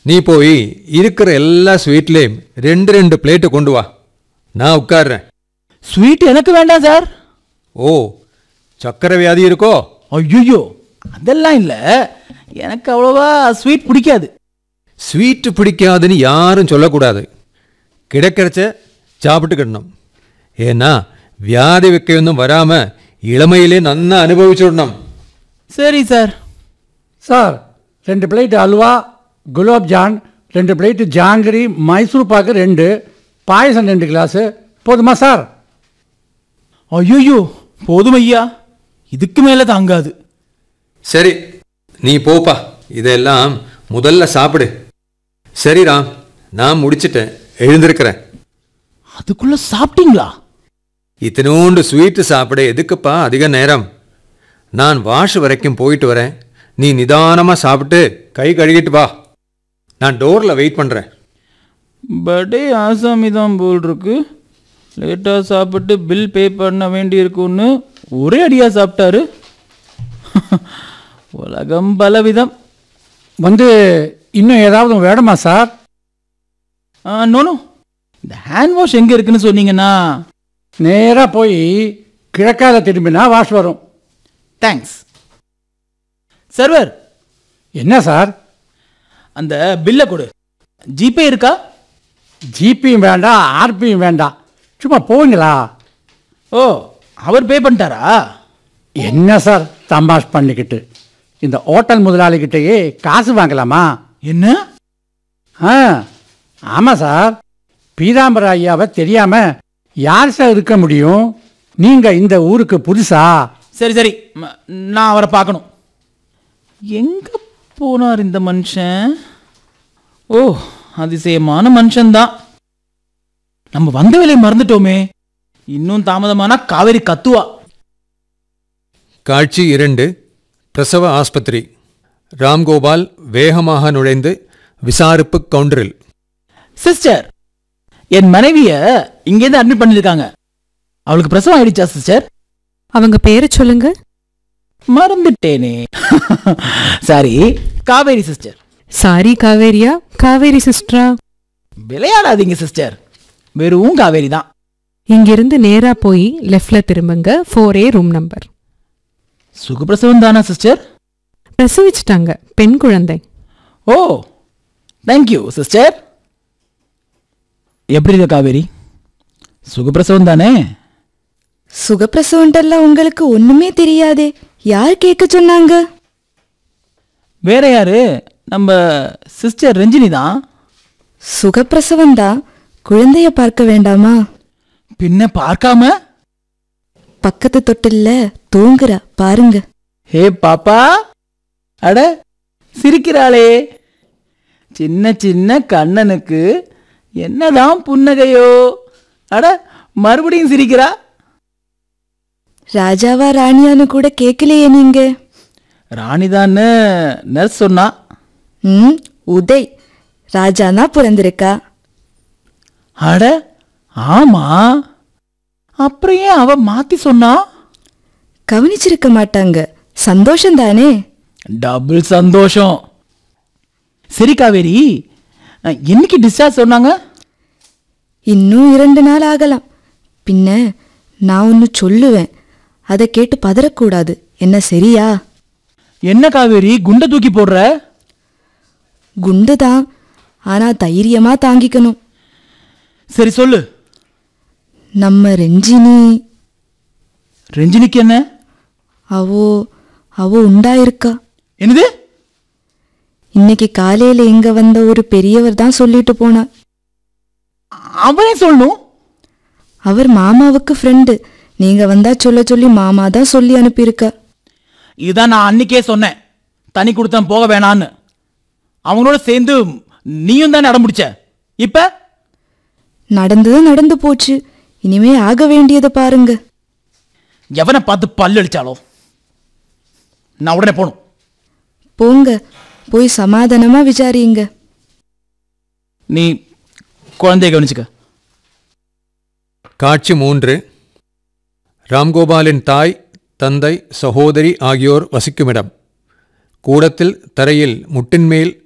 நீ போய் இருக்கிற எல்லா ஸ்வீட்லேயும் ரெண்டு ரெண்டு பிளேட்டு கொண்டு வா நான் உட்கார்றேன் ஸ்வீட் எனக்கு வேண்டாம் சார் ஓ சக்கரை வியாதி இருக்கோ ஐயோ அதெல்லாம் இல்லை எனக்கு அவ்வளோவா ஸ்வீட் பிடிக்காது ஸ்வீட்டு பிடிக்காதுன்னு யாரும் சொல்லக்கூடாது கிடைக்கிறச்ச சாப்பிட்டுக்கிடணும் ஏன்னா வியாதி வைக்கையொன்னும் வராமல் இளமையிலே நன்னா அனுபவிச்சுடணும் சரி சார் சார் ரெண்டு பிளேட் அல்வா குலாப் ஜான் ரெண்டு பிளேட்டு ஜாங்கிரி மைசூர் பாக்கு ரெண்டு பாயசம் ரெண்டு கிளாஸு போதுமா சார் ஐயோ போதும் ஐயா இதுக்கு மேலே தாங்காது சரி நீ போப்பா இதெல்லாம் முதல்ல சாப்பிடு சரி ராம் நான் முடிச்சிட்டேன் எழுந்திருக்கிறேன் அதுக்குள்ள சாப்பிட்டீங்களா இத்தினோண்டு ஸ்வீட்டு சாப்பிட எதுக்குப்பா அதிக நேரம் நான் வாஷ் வரைக்கும் போயிட்டு வரேன் நீ நிதானமாக சாப்பிட்டு கை கழுகிட்டு வா நான் டோரில் வெயிட் பண்ணுறேன் பர்த்டே ஆசாமி தான் போல் இருக்கு லேட்டாக சாப்பிட்டு பில் பே பண்ண வேண்டியிருக்குன்னு ஒரே அடியாக சாப்பிட்டாரு உலகம் பலவிதம் வந்து இன்னும் ஏதாவது வேணுமா சார் நோனோ இந்த ஹேண்ட் வாஷ் எங்கே இருக்குன்னு சொன்னீங்கன்னா நேராக போய் கிழக்கால திரும்பினா வாஷ் வரும் தேங்க்ஸ் சர்வர் என்ன சார் அந்த பில்லை கொடு ஜிபே இருக்கா ஜிபியும் வேண்டாம் ஆர்பியும் வேண்டாம் சும்மா போவீங்களா ஓ அவர் பே பண்ணிட்டாரா என்ன சார் தமாஷ் பண்ணிக்கிட்டு இந்த ஹோட்டல் முதலாளிகிட்டயே காசு வாங்கலாமா என்ன ஆ ஆமாம் சார் பீதாம்பர ஐயாவை தெரியாமல் யார் சார் இருக்க முடியும் நீங்கள் இந்த ஊருக்கு புதுசா சரி சரி ம- நான் அவரை பார்க்கணும் எங்கே போனார் இந்த மனுஷன் ஓ அதிசயமான மனுஷன்தான் நம்ம வந்த வேலையை மறந்துட்டோமே இன்னும் தாமதமானா காவேரி கத்துவா காட்சி இரண்டு பிரசவ ஆஸ்பத்திரி ராம்கோபால் வேகமாக நுழைந்து விசாரிப்பு கவுண்டரில் சிஸ்டர் என் மனைவிய இங்கேருந்து அட்மிட் பண்ணிருக்காங்க அவளுக்கு பிரசவம் ஆயிடுச்சா சிஸ்டர் அவங்க பேரை சொல்லுங்க மறந்துட்டேனே சாரி காவேரி சிஸ்டர் சாரி காவேரியா காவேரி சிஸ்டரா விளையாடாதீங்க சிஸ்டர் வெறும் காவேரி தான் இங்கிருந்து நேரா போய் லெஃப்ட்ல திரும்புங்க ஃபோர் ஏ ரூம் நம்பர் சுகப்பிரசவம் தானா சிஸ்டர் பிரசவிச்சிட்டாங்க பெண் குழந்தை ஓ தேங்க்யூ சிஸ்டர் எப்படி இருக்க காவேரி சுகப்பிரசவம் தானே சுகப்பிரசவன்ட்டெல்லாம் உங்களுக்கு ஒண்ணுமே தெரியாதே யார் கேட்க சொன்னாங்க வேற யாரு நம்ம சிஸ்டர் ரஞ்சினி தான் சுகப்பிரசவம் தான் குழந்தைய பார்க்க வேண்டாமா பின்ன பார்க்காம பக்கத்து தொட்டில்ல தூங்குறா பாருங்க ஹே பாப்பா அட சிரிக்கிறாளே சின்ன சின்ன கண்ணனுக்கு என்னதான் புன்னகையோ அட மறுபடியும் சிரிக்கிறா ராஜாவா ராணியான்னு கூட கேட்கலையே நீங்க ராணிதான்னு நர்ஸ் சொன்னா ம் உதய் ராஜானா பிறந்திருக்கா அட ஆமா அப்புறம் ஏன் அவ மாத்தி சொன்னா கவனிச்சிருக்க மாட்டாங்க சந்தோஷம் தானே டபுள் சந்தோஷம் சரி காவேரி அஹ், என்னைக்கு டிஸ்சார்ஜ் சொன்னாங்க இன்னும் இரண்டு நாள் ஆகலாம் பின்ன நான் ஒன்று சொல்லுவேன் அதை கேட்டு பதறக்கூடாது என்ன சரியா என்ன காவேரி குண்டை தூக்கி போடுற குண்டு தான் ஆனா தைரியமா தாங்கிக்கணும் சரி சொல்லு நம்ம ரெஞ்சினி ரஞ்சினிக்கு என்ன அவோ அவோ உண்டாயிருக்கா என்னது இன்னைக்கு காலையில இங்க வந்த ஒரு பெரியவர் தான் சொல்லிட்டு போனார் அவனே சொல்லணும் அவர் மாமாவுக்கு ஃப்ரெண்டு நீங்க வந்தா சொல்ல சொல்லி மாமா தான் சொல்லி அனுப்பியிருக்க இதுதான் நான் அன்னைக்கே சொன்னேன் தனி கொடுத்தேன் போக வேணான்னு அவங்களோட சேர்ந்து நீயும் தானே அடம் பிடிச்ச இப்ப நடந்தது நடந்து போச்சு இனிமே ஆக வேண்டியதை பாருங்க எவனை பார்த்து பல்லு அடிச்சாலோ நான் உடனே போகணும் போங்க போய் சமாதானமா விசாரியுங்க நீ குழந்தைய கவனிச்சுக்க காட்சி மூன்று ராம்கோபாலின் தாய் தந்தை சகோதரி ஆகியோர் வசிக்குமிடம் கூடத்தில் தரையில் முட்டின் மேல்